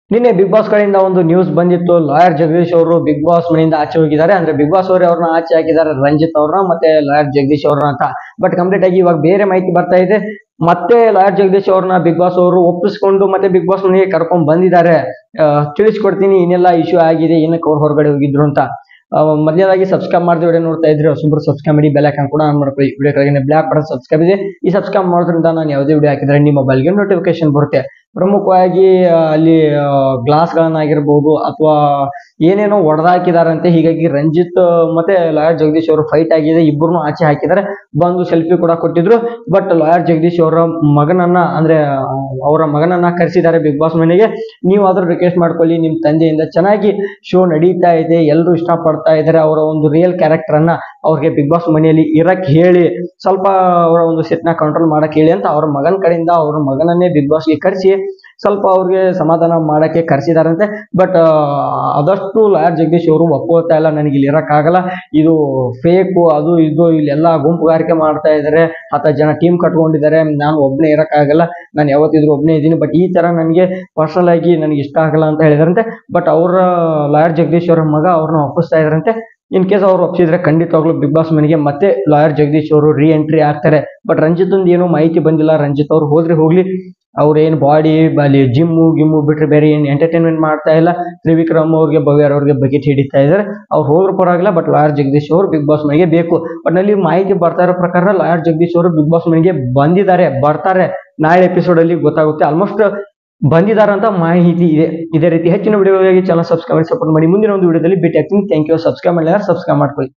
ನಿನ್ನೆ big boss ಕಡೆಯಿಂದ ಒಂದು ನ್ಯೂಸ್ ಬಂದಿತ್ತು ಲಾಯರ್ ಜಗದೀಶ್ ಅವರು ಬಿಗ್ ಬಾಸ್ ಮನೆಯಿಂದ ಆಚೆ ಹೋಗಿದ್ದಾರೆ ಅಂದ್ರೆ ಬಿಗ್ ಬಾಸ್ ಅವರು ಅವ್ರನ್ನ ಆಚೆ ಹಾಕಿದ್ದಾರೆ ರಂಜಿತ್ ಅವ್ರನ್ನ ಮತ್ತೆ ಲಾಯರ್ ಜಗದೀಶ್ ಅವ್ರನ್ನ ಅಂತ ಬಟ್ ಕಂಪ್ಲೀಟ್ ಆಗಿ ಇವಾಗ ಬೇರೆ ಮಾಹಿತಿ ಬರ್ತಾ ಇದೆ ಮತ್ತೆ ಲಾಯರ್ ಜಗದೀಶ್ ಅವ್ರನ್ನ ಬಿಗ್ ಬಾಸ್ ಅವರು ಒಪ್ಪಿಸ್ಕೊಂಡು ಮತ್ತೆ ಬಿಗ್ ಬಾಸ್ ಮನೆಗೆ ಕರ್ಕೊಂಡ್ ಬಂದಿದ್ದಾರೆ ಆ, ತಿಳಿಸ್ಕೊಡ್ತೀನಿ ಇನ್ನೆಲ್ಲ ಇಶ್ಯೂ ಆಗಿದೆ ಏನಕ್ಕೆ ಅವ್ರು ಹೊರಗಡೆ ಹೋಗಿದ್ರು ಅಂತ ಆ, ಮೊದಲನೇದಾಗಿ ಸಬ್ಸ್ಕ್ರೈಬ್ ಮಾಡಿದ ವಿಡಿಯೋ ನೋಡ್ತಾ ಇದ್ರೆ ಹೊಸಬ್ರು ಸಬ್ಸ್ಕ್ರೈಬ್ ಮಾಡಿ ಬೆಲ್ ಐಕಾನ್ ಕೂಡ ಆನ್ ಮಾಡ್ಕೊಳ್ಳಿ ವಿಡಿಯೋ ಕೆಳಗೆ ಬ್ಲಾಕ್ ಬಟನ್ ಸಬ್ಸ್ಕ್ರೈಬ್ ಇದೆ ಈ ಸಬ್ಸ್ಕ್ರೈಬ್ ಮಾಡೋದ್ರಿಂದ ನಾನು ಯಾವುದೇ ವಿಡಿಯೋ ಹಾಕಿದ್ರೆ ನಿಮ್ಮ ಮೊಬೈಲ್ಗೆ ನೋಟಿಫಿಕೇಶನ್ ಬರುತ್ತೆ ಪ್ರಮುಖವಾಗಿ ಆ, ಅಲ್ಲಿ ಗ್ಲಾಸ್ಗಳನ್ನಾಗಿರ್ಬೋದು ಅಥವಾ ಏನೇನೋ ಹೊಡೆದಾಕಿದಾರಂತೆ ಹೀಗಾಗಿ ರಂಜಿತ್ ಮತ್ತೆ ಲಾಯರ್ ಜಗದೀಶ್ ಅವರು ಫೈಟ್ ಆಗಿದೆ ಇಬ್ಬರನ್ನು ಆಚೆ ಹಾಕಿದ್ದಾರೆ ಬಂದು ಸೆಲ್ಫಿ ಕೂಡ ಕೊಟ್ಟಿದ್ರು ಬಟ್ ಲಾಯರ್ ಜಗದೀಶ್ ಅವರ ಮಗನನ್ನ ಅಂದ್ರೆ ಆ, ಅವರ ಮಗನನ್ನ ಕರೆಸಿದ್ದಾರೆ ಬಿಗ್ ಬಾಸ್ ಮನೆಗೆ ನೀವು ಆದ್ರೂ ರಿಕ್ವೆಸ್ಟ್ ಮಾಡ್ಕೊಳ್ಳಿ ನಿಮ್ ತಂದೆಯಿಂದ ಚೆನ್ನಾಗಿ ಶೋ ನಡೀತಾ ಇದೆ ಎಲ್ಲರೂ ಇಷ್ಟಪಡ್ತಾ ಇದ್ದಾರೆ ಅವರ ಒಂದು ರಿಯಲ್ ಕ್ಯಾರೆಕ್ಟರ್ ಅನ್ನ ಅವ್ರಿಗೆ ಬಿಗ್ ಬಾಸ್ ಮನೆಯಲ್ಲಿ ಇರಕ್ ಹೇಳಿ ಸ್ವಲ್ಪ ಅವರ ಒಂದು ಸಿಟ್ನ ಕಂಟ್ರೋಲ್ ಮಾಡಕ್ ಹೇಳಿ ಅಂತ ಅವ್ರ ಮಗನ ಕಡೆಯಿಂದ ಅವ್ರ ಮಗನನ್ನೇ ಬಿಗ್ ಬಾಸ್ಗೆ ಕರೆಸಿ ಸ್ವಲ್ಪ ಅವ್ರಿಗೆ ಸಮಾಧಾನ ಮಾಡಕ್ಕೆ ಕರೆಸಿದಾರಂತೆ ಬಟ್ ಆದಷ್ಟು ಲಾಯರ್ ಜಗದೀಶ್ ಅವರು ಒಪ್ಕೋತಾ ಇಲ್ಲ ನನಗೆ ಇಲ್ಲಿ ಇರಕ್ಕಾಗಲ್ಲ ಇದು ಫೇಕು ಅದು ಇದು ಇಲ್ಲೆಲ್ಲ ಗುಂಪುಗಾರಿಕೆ ಮಾಡ್ತಾ ಇದ್ದಾರೆ ಹತ್ತು ಜನ ಟೀಮ್ ಕಟ್ಕೊಂಡಿದ್ದಾರೆ ನಾನು ಒಬ್ಬನೇ ಇರಕ್ಕಾಗಲ್ಲ ನಾನು ಯಾವತ್ತಿದ್ರು ಒಬ್ಬನೇ ಇದ್ದೀನಿ ಬಟ್ ಈ ತರ ನನಗೆ ಪರ್ಸನಲ್ ಆಗಿ ನನಗೆ ಇಷ್ಟ ಆಗಲ್ಲ ಅಂತ ಹೇಳಿದಾರಂತೆ ಬಟ್ ಅವರ ಲಾಯರ್ ಜಗದೀಶ್ ಅವರ ಮಗ ಅವ್ರನ್ನ ಒಪ್ಪಿಸ್ತಾ ಇದಾರಂತೆ ಇನ್ ಕೇಸ್ ಅವ್ರು ಒಪ್ಸಿದ್ರೆ ಖಂಡಿತವಾಗ್ಲೂ ಬಿಗ್ ಬಾಸ್ ಮನೆಗೆ ಮತ್ತೆ ಲಾಯರ್ ಜಗದೀಶ್ ಅವರು ರೀ ಎಂಟ್ರಿ ಆಗ್ತಾರೆ ಬಟ್ ರಂಜಿತ್ ಒಂದು ಏನೋ ಮಾಹಿತಿ ಬಂದಿಲ್ಲ ರಂಜಿತ್ ಅವ್ರು ಹೋದ್ರೆ ಹೋಗ್ಲಿ ಅವ್ರ ಏನ್ ಬಾಡಿ ಅಲ್ಲಿ ಜಿಮ್ಮು ಗಿಮ್ಮು ಬಿಟ್ರೆ ಬೇರೆ ಏನ್ ಎಂಟರ್ಟೈನ್ಮೆಂಟ್ ಮಾಡ್ತಾ ಇಲ್ಲ ತ್ರಿವಿಕ್ರಮ್ ಅವ್ರಿಗೆ ಭವ್ಯರ್ ಅವ್ರಿಗೆ ಬಕೆಟ್ ಹಿಡಿತಾ ಇದ್ದಾರೆ ಅವ್ರು ಹೋದ್ರ ಪರವಾಗಿಲ್ಲ ಬಟ್ ಲಾಯರ್ ಜಗದೀಶ್ ಅವರು ಬಿಗ್ ಬಾಸ್ ಮನೆಗೆ ಬೇಕು ಬಟ್ ನಲ್ಲಿ ಮಾಹಿತಿ ಬರ್ತಾ ಇರೋ ಪ್ರಕಾರ ಲಾಯರ್ ಜಗದೀಶ್ ಅವರು ಬಿಗ್ ಬಾಸ್ ಮನೆಗೆ ಬಂದಿದ್ದಾರೆ ಬರ್ತಾರೆ ನಾಳೆ ಎಪಿಸೋಡ್ ಅಲ್ಲಿ ಗೊತ್ತಾಗುತ್ತೆ ಆಲ್ಮೋಸ್ಟ್ ಬಂದಿದ್ದಾರೆ ಅಂತ ಮಾಹಿತಿ ಇದೆ ಇದೇ ರೀತಿ ಹೆಚ್ಚಿನ ವಿಡಿಯೋಗಾಗಿ ಚಾನಲ್ ಸಬ್ಸ್ಕ್ರೈಬ್ ಮಾಡಿ ಸಪೋರ್ಟ್ ಮಾಡಿ ಮುಂದಿನ ಒಂದು ವಿಡಿಯೋದಲ್ಲಿ ಭೇಟಿ ಆಗ್ತೀನಿ ಥ್ಯಾಂಕ್ ಯು ಸಬ್ಸ್ಕ್ರೈಬ್ ಮಾಡಿದ್ರೆ ಸಬ್ಸ್ಕ್ರೈಬ್ ಮಾಡ್ಕೊಳ್ಳಿ